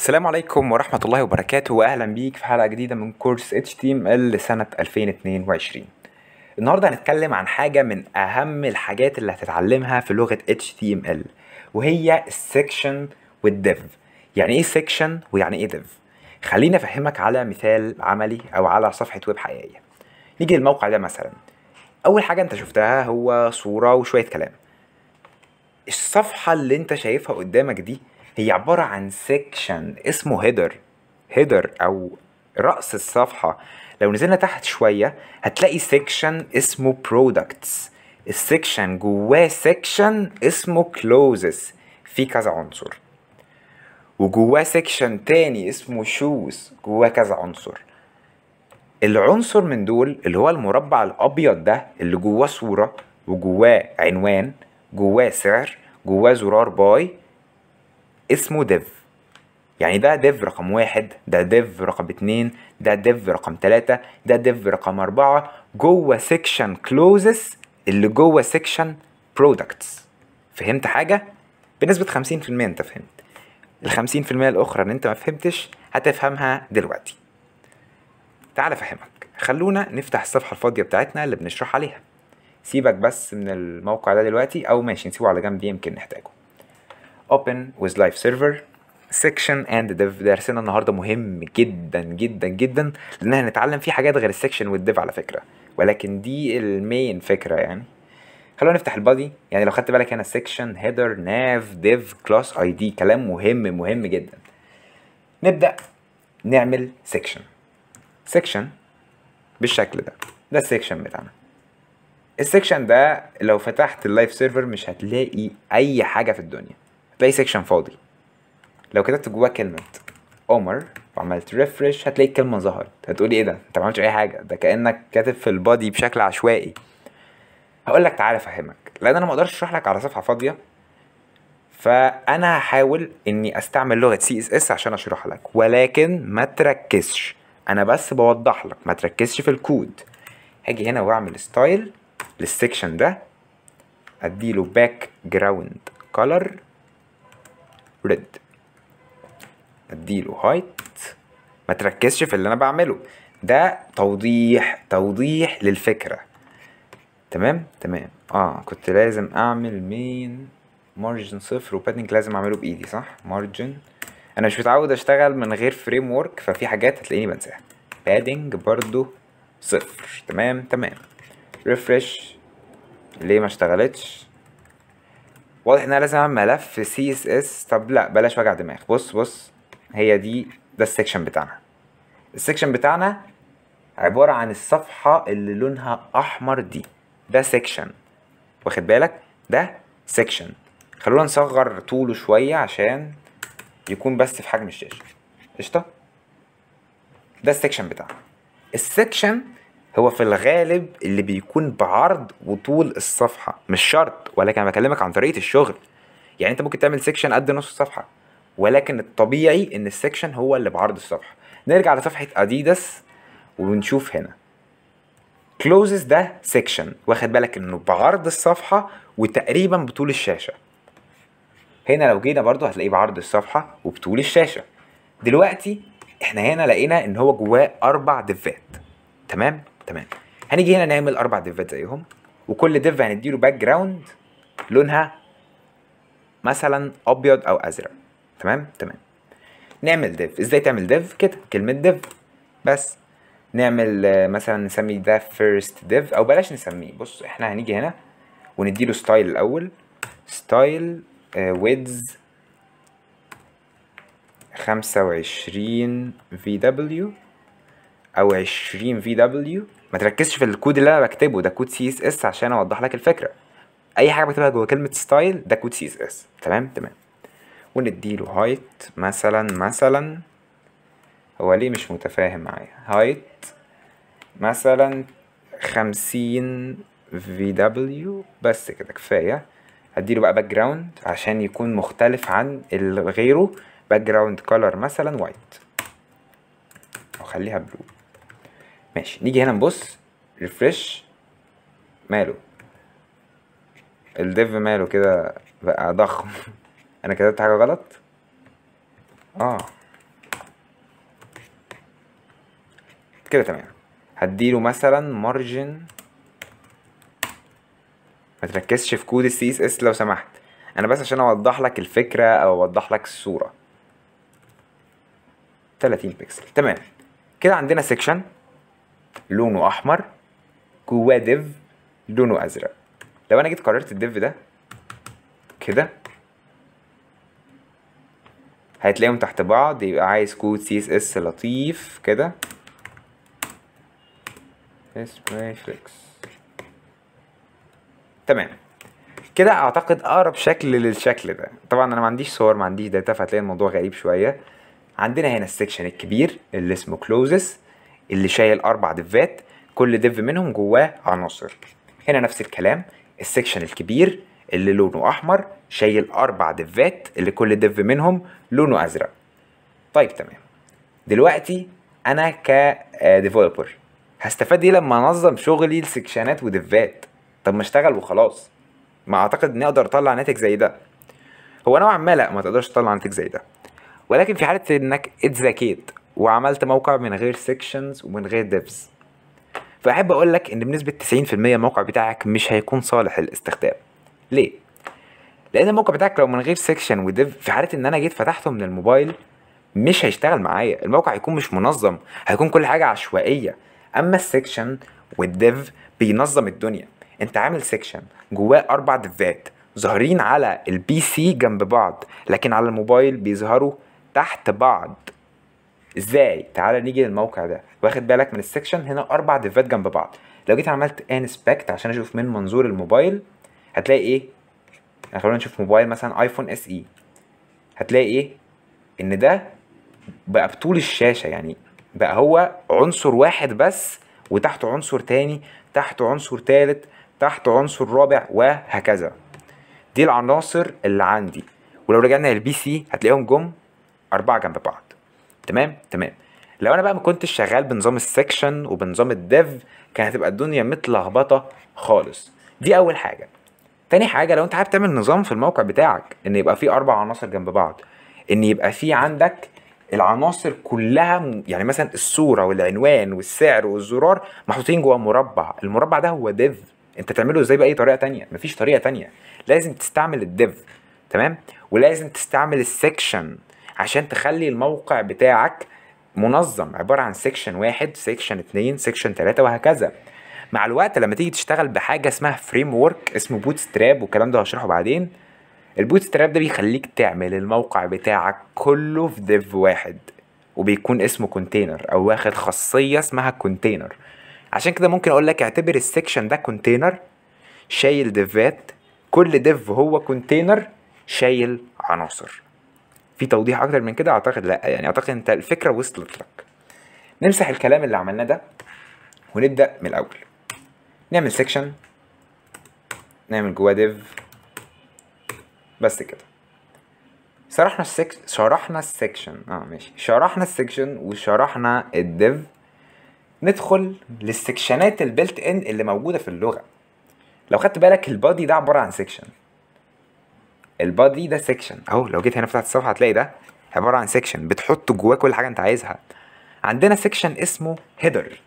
السلام عليكم ورحمة الله وبركاته وأهلا بيك في حلقة جديدة من كورس HTML لسنة 2022 النهاردة هنتكلم عن حاجة من أهم الحاجات اللي هتتعلمها في لغة HTML وهي السكشن والديف يعني إيه سكشن ويعني إيه ديف خليني أفهمك على مثال عملي أو على صفحة ويب حقيقية نيجي للموقع ده مثلا أول حاجة أنت شفتها هو صورة وشوية كلام الصفحة اللي انت شايفها قدامك دي هي عبارة عن سيكشن اسمه هيدر هيدر او رأس الصفحة لو نزلنا تحت شوية هتلاقي سيكشن اسمه برودكتس السيكشن جواه سيكشن اسمه كلوزز في كذا عنصر وجواه سيكشن تاني اسمه شوز جواه كذا عنصر العنصر من دول اللي هو المربع الابيض ده اللي جواه صورة وجواه عنوان جواه سعر جواه زرار باي اسمه ديف يعني ده ديف رقم واحد ده ديف رقم اتنين ده ديف رقم تلاتة ده ديف رقم أربعة جوه سيكشن كلوزز اللي جوه سيكشن برودكتس فهمت حاجة؟ بنسبة خمسين في المية انت فهمت الخمسين في المية الأخرى ان انت ما فهمتش هتفهمها دلوقتي تعال افهمك خلونا نفتح الصفحة الفاضية بتاعتنا اللي بنشرح عليها سيبك بس من الموقع ده دلوقتي او ماشي نسيبه على جنب يمكن نحتاجه open with live server section and div درسنا النهارده مهم جدا جدا جدا لان هنتعلم فيه حاجات غير السكشن والديف على فكره ولكن دي المين فكره يعني خلونا نفتح البادي يعني لو خدت بالك هنا سيكشن هيدر ناف ديف كلاس اي دي كلام مهم مهم جدا نبدا نعمل سيكشن سيكشن بالشكل ده ده السيكشن بتاعنا السكشن ده لو فتحت اللايف سيرفر مش هتلاقي اي حاجه في الدنيا هتلاقي سكشن فاضي لو كتبت جواه كلمه عمر وعملت ريفرش هتلاقي الكلمه ظهرت هتقولي ايه ده انت ما عملتش اي حاجه ده كانك كاتب في البادي بشكل عشوائي هقول لك تعالى افهمك لان انا ما اقدرش اشرح لك على صفحه فاضيه فانا هحاول اني استعمل لغه سي اس اس عشان اشرح لك ولكن ما تركزش انا بس بوضح لك ما تركزش في الكود هاجي هنا واعمل ستايل للسكشن ده اديله باك جراوند كولر ريد اديله هايت ما تركزش في اللي انا بعمله ده توضيح توضيح للفكره تمام تمام اه كنت لازم اعمل مين مارجن صفر وبادنج لازم اعمله بايدي صح مارجن انا مش متعود اشتغل من غير فريم ورك ففي حاجات هتلاقيني بنساها بادنج برضو صفر تمام تمام ريفرش ليه ما اشتغلتش واضح ان انا لازم اعمل ملف سي اس اس طب لا بلاش وجع دماغ بص بص هي دي ده السكشن بتاعنا السكشن بتاعنا عبارة عن الصفحة اللي لونها أحمر دي ده سكشن واخد بالك ده سكشن خلونا نصغر طوله شوية عشان يكون بس في حجم الشاشة قشطة ده السكشن بتاعنا السكشن هو في الغالب اللي بيكون بعرض وطول الصفحة مش شرط ولكن انا بكلمك عن طريقة الشغل يعني انت ممكن تعمل سيكشن قد نص الصفحة ولكن الطبيعي ان السيكشن هو اللي بعرض الصفحة نرجع لصفحة اديداس ونشوف هنا كلوزز ده سيكشن واخد بالك انه بعرض الصفحة وتقريبا بطول الشاشة هنا لو جينا برضو هتلاقيه بعرض الصفحة وبطول الشاشة دلوقتي احنا هنا لقينا ان هو جواه اربع دفات تمام تمام هنيجي هنا نعمل اربع ديفات زيهم وكل ديف هنديله باك جراوند لونها مثلا ابيض او ازرق تمام تمام نعمل ديف ازاي تعمل ديف كده كلمه ديف بس نعمل آه، مثلا نسمي ده فيرست ديف او بلاش نسميه بص احنا هنيجي هنا ونديله ستايل الاول ستايل ويدز خمسة وعشرين في دبليو او 20 في دبليو ما تركزش في الكود اللي انا بكتبه ده كود سي اس اس عشان اوضح لك الفكره اي حاجه بكتبها جوه كلمه ستايل ده كود سي اس اس تمام تمام ونديله هايت مثلا مثلا هو ليه مش متفاهم معايا هايت مثلا خمسين في دبليو بس كده كفايه هديله بقى باك جراوند عشان يكون مختلف عن اللي غيره باك جراوند كولر مثلا وايت او خليها بلو ماشي نيجي هنا نبص ريفرش ماله الديف ماله كده بقى ضخم انا كتبت حاجه غلط اه كده تمام هديله مثلا مارجن ما تركزش في كود السي اس اس لو سمحت انا بس عشان اوضح لك الفكره او اوضح لك الصوره 30 بكسل تمام كده عندنا سيكشن لونه احمر جواه ديف لونه ازرق لو انا جيت قررت الديف ده كده هتلاقيهم تحت بعض يبقى عايز كود سي اس اس لطيف كده display flex تمام كده اعتقد اقرب شكل للشكل ده طبعا انا ما عنديش صور ما عنديش داتا فهتلاقي الموضوع غريب شويه عندنا هنا السكشن الكبير اللي اسمه كلوزس اللي شايل اربع ديفات كل ديف منهم جواه عناصر هنا نفس الكلام السكشن الكبير اللي لونه احمر شايل اربع ديفات اللي كل ديف منهم لونه ازرق طيب تمام دلوقتي انا كديفلوبر هستفاد ايه لما انظم شغلي لسكشنات وديفات طب ما اشتغل وخلاص ما اعتقد اني اقدر اطلع ناتج زي ده هو نوعا ما لا ما تقدرش تطلع ناتج زي ده ولكن في حاله انك اتذاكيت وعملت موقع من غير سيكشنز ومن غير ديفز فاحب اقول لك ان بنسبه 90% الموقع بتاعك مش هيكون صالح للاستخدام ليه لان الموقع بتاعك لو من غير سيكشن وديف في حاله ان انا جيت فتحته من الموبايل مش هيشتغل معايا الموقع هيكون مش منظم هيكون كل حاجه عشوائيه اما السيكشن والديف بينظم الدنيا انت عامل سيكشن جواه اربع ديفات ظاهرين على البي سي جنب بعض لكن على الموبايل بيظهروا تحت بعض ازاي تعالى نيجي للموقع ده واخد بالك من السكشن هنا اربع ديفات جنب بعض لو جيت عملت انسبكت عشان اشوف من منظور الموبايل هتلاقي ايه يعني خلينا نشوف موبايل مثلا ايفون اس اي هتلاقي ايه ان ده بقى بطول الشاشه يعني بقى هو عنصر واحد بس وتحته عنصر تاني تحته عنصر تالت تحته عنصر رابع وهكذا دي العناصر اللي عندي ولو رجعنا للبي سي هتلاقيهم جم أربعة جنب بعض تمام تمام لو انا بقى ما كنتش شغال بنظام السكشن وبنظام الديف كانت هتبقى الدنيا متلخبطه خالص دي اول حاجه تاني حاجه لو انت حابب تعمل نظام في الموقع بتاعك ان يبقى فيه اربع عناصر جنب بعض ان يبقى فيه عندك العناصر كلها م- يعني مثلا الصوره والعنوان والسعر والزرار محطوطين جوه مربع المربع ده هو ديف انت تعمله ازاي باي طريقه تانية مفيش طريقه تانية لازم تستعمل الديف تمام ولازم تستعمل السكشن عشان تخلي الموقع بتاعك منظم عبارة عن سيكشن واحد سيكشن اتنين سيكشن تلاتة وهكذا مع الوقت لما تيجي تشتغل بحاجة اسمها فريم ورك اسمه بوت ستراب والكلام ده هشرحه بعدين البوت ستراب ده بيخليك تعمل الموقع بتاعك كله في ديف واحد وبيكون اسمه كونتينر او واخد خاصية اسمها كونتينر عشان كده ممكن اقول لك اعتبر السيكشن ده كونتينر شايل ديفات كل ديف هو كونتينر شايل عناصر في توضيح اكتر من كده اعتقد لا يعني اعتقد انت الفكره وصلت لك نمسح الكلام اللي عملناه ده ونبدا من الاول نعمل سيكشن نعمل جواه ديف بس كده شرحنا السك... شرحنا السكشن اه ماشي شرحنا السكشن وشرحنا الديف ندخل للسكشنات البلت ان اللي موجوده في اللغه لو خدت بالك البادي ده عباره عن سيكشن البادي ده سيكشن اهو لو جيت هنا فتحت الصفحه هتلاقي ده عباره عن سيكشن بتحط جواه كل حاجه انت عايزها عندنا سيكشن اسمه هيدر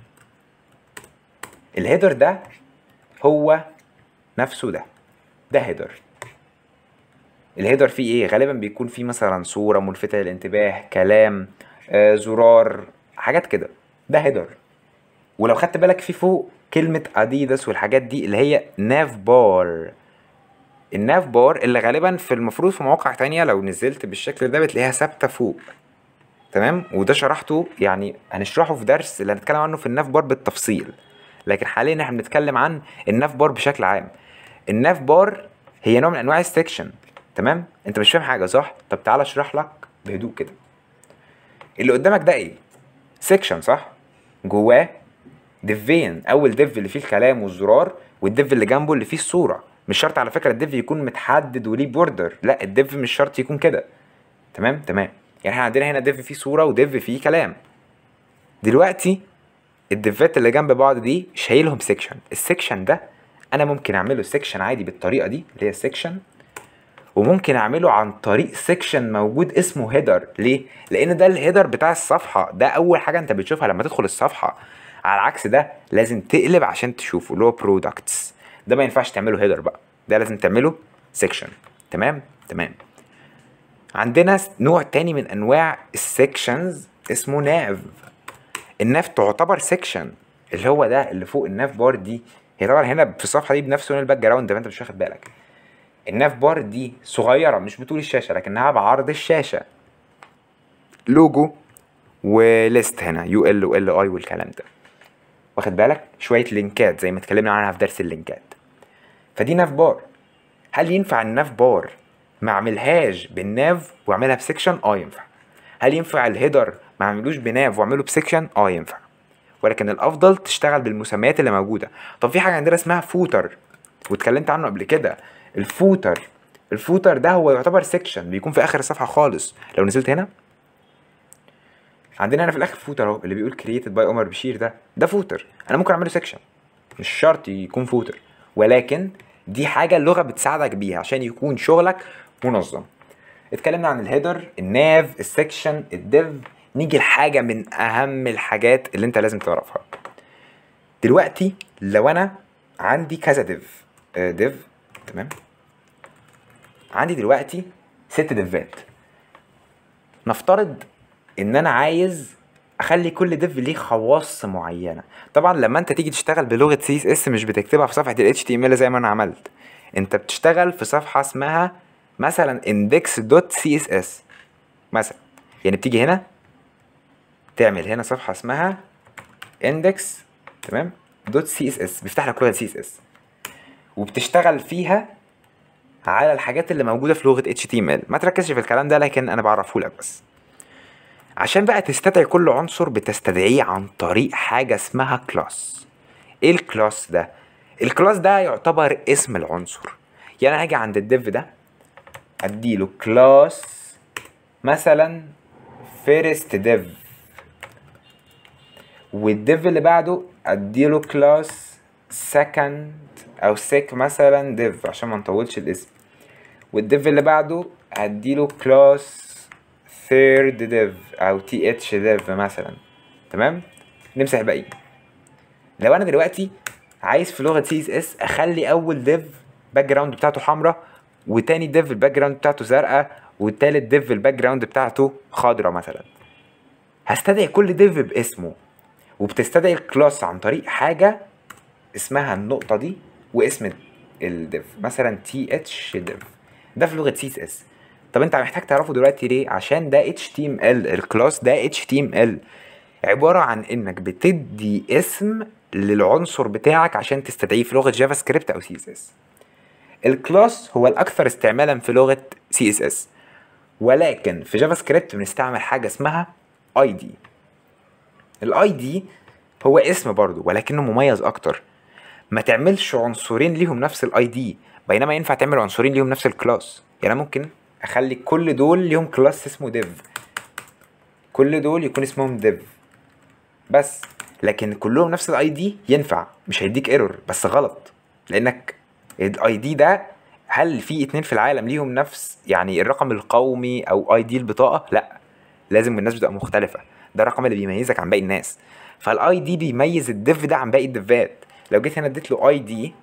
الهيدر ده هو نفسه ده ده هيدر الهيدر فيه ايه غالبا بيكون فيه مثلا صوره ملفته للانتباه كلام آه زرار حاجات كده ده هيدر ولو خدت بالك في فوق كلمه اديداس والحاجات دي اللي هي ناف بار الناف بار اللي غالبا في المفروض في مواقع تانية لو نزلت بالشكل ده بتلاقيها ثابته فوق تمام وده شرحته يعني هنشرحه في درس اللي هنتكلم عنه في الناف بار بالتفصيل لكن حاليا احنا بنتكلم عن الناف بار بشكل عام الناف بار هي نوع من انواع السكشن تمام انت مش فاهم حاجه صح طب تعالى اشرح لك بهدوء كده اللي قدامك ده ايه سيكشن صح جواه ديفين اول ديف اللي فيه الكلام والزرار والديف اللي جنبه اللي فيه الصوره مش شرط على فكره الديف يكون متحدد وليه بوردر لا الديف مش شرط يكون كده تمام تمام يعني احنا عندنا هنا ديف فيه صوره وديف فيه كلام دلوقتي الديفات اللي جنب بعض دي شايلهم سيكشن السيكشن ده انا ممكن اعمله سيكشن عادي بالطريقه دي اللي هي سيكشن وممكن اعمله عن طريق سيكشن موجود اسمه هيدر ليه لان ده الهيدر بتاع الصفحه ده اول حاجه انت بتشوفها لما تدخل الصفحه على عكس ده لازم تقلب عشان تشوفه اللي هو برودكتس ده ما ينفعش تعمله هيدر بقى ده لازم تعمله سيكشن تمام تمام عندنا نوع تاني من انواع السيكشنز اسمه ناف الناف تعتبر سيكشن اللي هو ده اللي فوق الناف بار دي هي طبعا هنا في الصفحه دي بنفس لون الباك جراوند ده انت مش واخد بالك الناف بار دي صغيره مش بطول الشاشه لكنها بعرض الشاشه لوجو وليست هنا يو ال وال اي والكلام ده واخد بالك شويه لينكات زي ما اتكلمنا عنها في درس اللينكات فدي ناف بار هل ينفع الناف بار ما اعملهاش بالناف واعملها بسكشن اه ينفع هل ينفع الهيدر ما اعملوش بناف واعمله بسكشن اه ينفع ولكن الافضل تشتغل بالمسميات اللي موجوده طب في حاجه عندنا اسمها فوتر واتكلمت عنه قبل كده الفوتر الفوتر ده هو يعتبر سيكشن بيكون في اخر الصفحه خالص لو نزلت هنا عندنا هنا في الاخر فوتر اهو اللي بيقول كرييتد باي عمر بشير ده ده فوتر انا ممكن اعمله سيكشن مش شرط يكون فوتر ولكن دي حاجه اللغه بتساعدك بيها عشان يكون شغلك منظم اتكلمنا عن الهيدر الناف السكشن الديف نيجي لحاجه من اهم الحاجات اللي انت لازم تعرفها دلوقتي لو انا عندي كذا ديف آه ديف تمام عندي دلوقتي ست ديفات نفترض ان انا عايز اخلي كل ديف ليه خواص معينه طبعا لما انت تيجي تشتغل بلغه سي اس اس مش بتكتبها في صفحه ال HTML زي ما انا عملت انت بتشتغل في صفحه اسمها مثلا index.css مثلا يعني بتيجي هنا تعمل هنا صفحه اسمها index تمام دوت سي اس اس بيفتح لك لغه سي اس اس وبتشتغل فيها على الحاجات اللي موجوده في لغه HTML ما تركزش في الكلام ده لكن انا بعرفه لك بس عشان بقى تستدعي كل عنصر بتستدعيه عن طريق حاجه اسمها كلاس ايه الكلاس ده الكلاس ده يعتبر اسم العنصر يعني انا هاجي عند الديف ده اديله كلاس مثلا فيرست ديف والديف اللي بعده اديله كلاس سكند او سيك مثلا ديف عشان ما نطولش الاسم والديف اللي بعده هديله كلاس ثيرد ديف او تي اتش ديف مثلا تمام نمسح الباقي لو انا دلوقتي عايز في لغه سي اس اس اخلي اول ديف باك جراوند بتاعته حمراء وتاني ديف الباك جراوند بتاعته زرقاء والتالت ديف الباك جراوند بتاعته خضراء مثلا هستدعي كل ديف باسمه وبتستدعي الكلاس عن طريق حاجه اسمها النقطه دي واسم الديف مثلا تي اتش ديف ده في لغه سي اس اس طب انت محتاج تعرفه دلوقتي ليه عشان ده HTML الكلاس ده HTML عبارة عن انك بتدي اسم للعنصر بتاعك عشان تستدعيه في لغة جافا سكريبت او سي اس اس الكلاس هو الاكثر استعمالا في لغة سي اس اس ولكن في جافا سكريبت بنستعمل حاجة اسمها اي دي الاي دي هو اسم برضه ولكنه مميز اكتر ما تعملش عنصرين ليهم نفس الاي دي بينما ينفع تعمل عنصرين ليهم نفس الكلاس يعني ممكن اخلي كل دول ليهم كلاس اسمه ديف كل دول يكون اسمهم ديف بس لكن كلهم نفس الاي دي ينفع مش هيديك ايرور بس غلط لانك الاي دي ده هل في اتنين في العالم ليهم نفس يعني الرقم القومي او اي دي البطاقه لا لازم الناس بتبقى مختلفه ده الرقم اللي بيميزك عن باقي الناس فالاي دي بيميز الديف ده عن باقي الديفات لو جيت هنا اديت له اي دي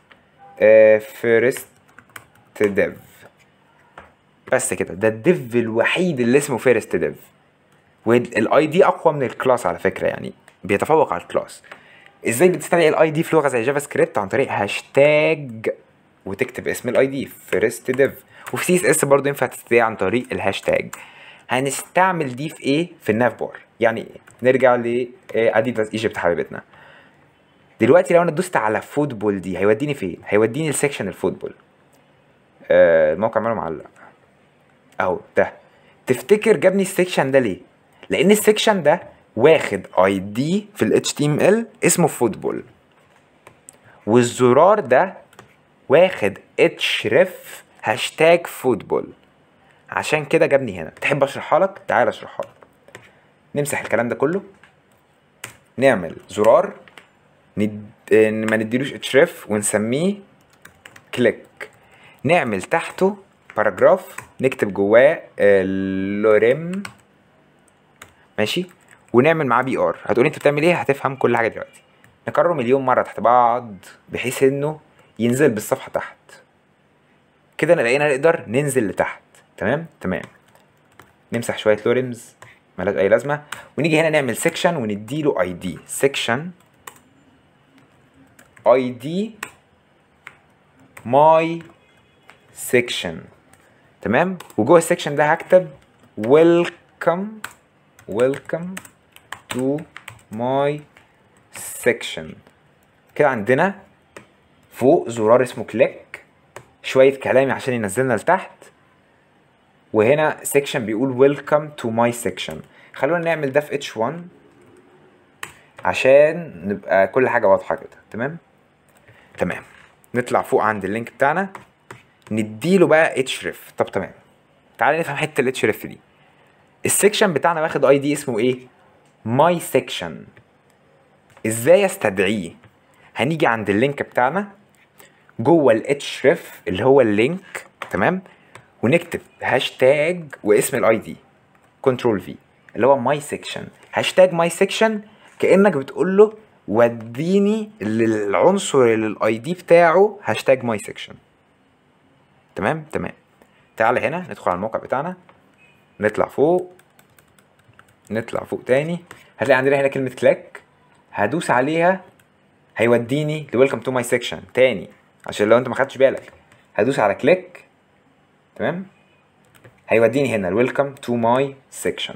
فيرست ديف بس كده ده الديف الوحيد اللي اسمه فيرست ديف والاي دي اقوى من الكلاس على فكره يعني بيتفوق على الكلاس ازاي بتستدعي الاي دي في لغه زي جافا سكريبت عن طريق هاشتاج وتكتب اسم الاي دي فيرست ديف وفي سي اس اس برضه ينفع تستدعي عن طريق الهاشتاج هنستعمل دي في ايه في الناف بار يعني ايه نرجع لاديداس ايجيبت حبيبتنا دلوقتي لو انا دوست على فوتبول دي هيوديني فين هيوديني لسكشن الفوتبول آه الموقع ماله معلق اهو ده تفتكر جابني السكشن ده ليه لان السكشن ده واخد اي دي في ال HTML اسمه فوتبول والزرار ده واخد اتشرف هاشتاج فوتبول عشان كده جابني هنا تحب اشرحها لك تعال اشرحها لك نمسح الكلام ده كله نعمل زرار ند... ما نديلوش اتشرف ونسميه كليك نعمل تحته باراجراف نكتب جواه لوريم ماشي ونعمل معاه بي ار هتقولي انت بتعمل ايه هتفهم كل حاجه دلوقتي نكرره مليون مره تحت بعض بحيث انه ينزل بالصفحه تحت كده لقينا نقدر ننزل لتحت تمام تمام نمسح شويه لوريمز ملهاش اي لازمه ونيجي هنا نعمل سيكشن ونديله اي دي سيكشن اي دي ماي سيكشن تمام وجوه السيكشن ده هكتب ويلكم ويلكم تو ماي سيكشن كده عندنا فوق زرار اسمه كليك شويه كلام عشان ينزلنا لتحت وهنا سيكشن بيقول ويلكم تو ماي سيكشن خلونا نعمل ده في اتش 1 عشان نبقى كل حاجه واضحه كده تمام تمام نطلع فوق عند اللينك بتاعنا نديله بقى اتش ريف طب تمام تعالى نفهم حته الاتش ريف دي السكشن بتاعنا واخد اي دي اسمه ايه ماي سيكشن ازاي استدعيه هنيجي عند اللينك بتاعنا جوه الاتش ريف اللي هو اللينك تمام ونكتب هاشتاج واسم الاي دي كنترول في اللي هو ماي سيكشن هاشتاج ماي سيكشن كانك بتقول له وديني للعنصر اللي الاي دي بتاعه هاشتاج ماي سيكشن تمام تمام تعالى هنا ندخل على الموقع بتاعنا نطلع فوق نطلع فوق تاني هتلاقي عندنا هنا كلمة كليك هدوس عليها هيوديني لويلكم تو ماي سيكشن تاني عشان لو انت ما خدتش بالك هدوس على كليك تمام هيوديني هنا الويلكم تو ماي سيكشن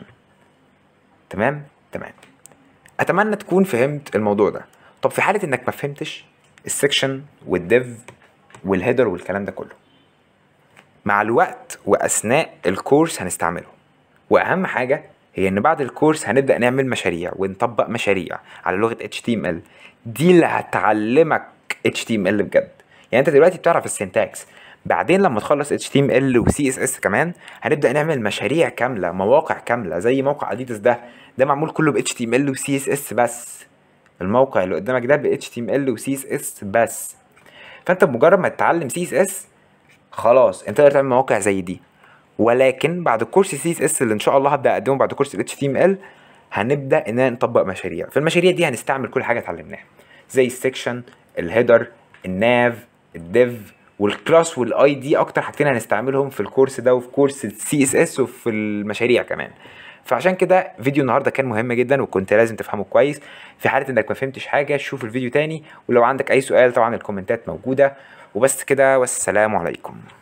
تمام تمام اتمنى تكون فهمت الموضوع ده طب في حاله انك ما فهمتش السكشن والديف والهيدر والكلام ده كله مع الوقت واثناء الكورس هنستعمله واهم حاجه هي ان بعد الكورس هنبدا نعمل مشاريع ونطبق مشاريع على لغه HTML دي اللي هتعلمك HTML بجد يعني انت دلوقتي بتعرف السنتاكس بعدين لما تخلص HTML و CSS كمان هنبدا نعمل مشاريع كامله مواقع كامله زي موقع اديداس ده ده معمول كله ب HTML و CSS بس الموقع اللي قدامك ده ب HTML و CSS بس فانت بمجرد ما تتعلم CSS خلاص انت تقدر تعمل مواقع زي دي ولكن بعد كورس سي اس اس اللي ان شاء الله هبدا اقدمه بعد كورس ال HTML هنبدا اننا نطبق مشاريع في المشاريع دي هنستعمل كل حاجه اتعلمناها زي السكشن الهيدر الناف الديف والكلاس والاي دي اكتر حاجتين هنستعملهم في الكورس ده وفي كورس السي اس اس وفي المشاريع كمان فعشان كده فيديو النهارده كان مهم جدا وكنت لازم تفهمه كويس في حاله انك ما فهمتش حاجه شوف الفيديو تاني ولو عندك اي سؤال طبعا الكومنتات موجوده وبس كده والسلام عليكم